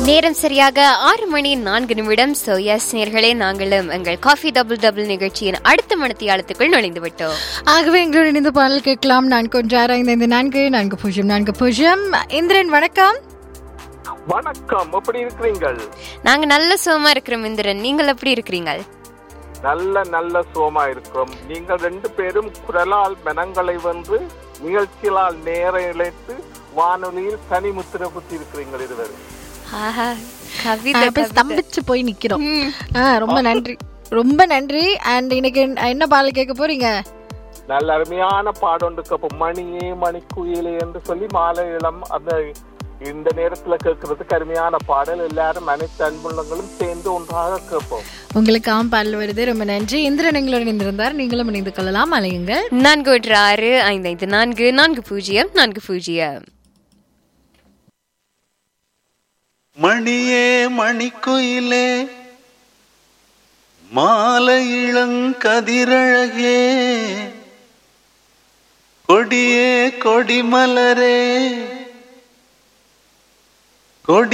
நேரம் சரியாக ஆறு மணி நான்கு நிமிடம் சோ எஸ் நேர்களே நாங்களும் எங்கள் காஃபி டபுள் டபுள் நிகழ்ச்சியின் அடுத்த மணித்தியாலத்துக்குள் நுழைந்து விட்டோம் ஆகவே எங்களோட இந்த பாடல் கேட்கலாம் நான்கு ஒன்று ஆறு ஐந்து ஐந்து நான்கு நான்கு பூஜ்ஜியம் நான்கு பூஜ்ஜியம் இந்திரன் வணக்கம் வணக்கம் எப்படி இருக்கிறீங்கள் நாங்க நல்ல சுகமா இருக்கிறோம் இந்திரன் நீங்கள் எப்படி இருக்கிறீங்க நல்ல நல்ல சோமா இருக்கிறோம் நீங்கள் ரெண்டு பேரும் குரலால் மனங்களை வென்று நிகழ்ச்சிகளால் நேர இழைத்து வானொலியில் தனி முத்திர குத்தி இருக்கிறீங்கள் இருவர் ஆஹா ஆ, கவிதை இப்ப ஸ்தம்பிச்சு போய் நிக்கிறோம் ஆ, ரொம்ப நன்றி ரொம்ப நன்றி அண்ட் இன்னைக்கு என்ன- என்ன பாடல் கேட்க போறீங்க நல்ல அருமையான பாடொண்டுக்கு அப்போ மணியே மணிக்குயிலே என்று சொல்லி மாலை இளம் அந்த இந்த நேரத்துல கேட்கறதுக்கு அருமையான பாடல் எல்லாரும் அனைத்து அன்புள்ளங்களும் சேர்ந்து ஒன்றாக கேட்போம் உங்களுக்காம் பாடல் வருது ரொம்ப நன்றி இந்திரன் எங்களோட இணைந்திருந்தார் நீங்களும் இணைந்து கொள்ளலாம் அலையுங்கள் நான்கு ஒன்று ஆறு ஐந்து ஐந்து நான்கு நான்கு பூஜ்ஜியம் நான்கு பூஜ்ஜியம் மணியே மணிக்குயிலே மாலை இளங்கதிரழகே கொடியே கொடிமலரே கொடி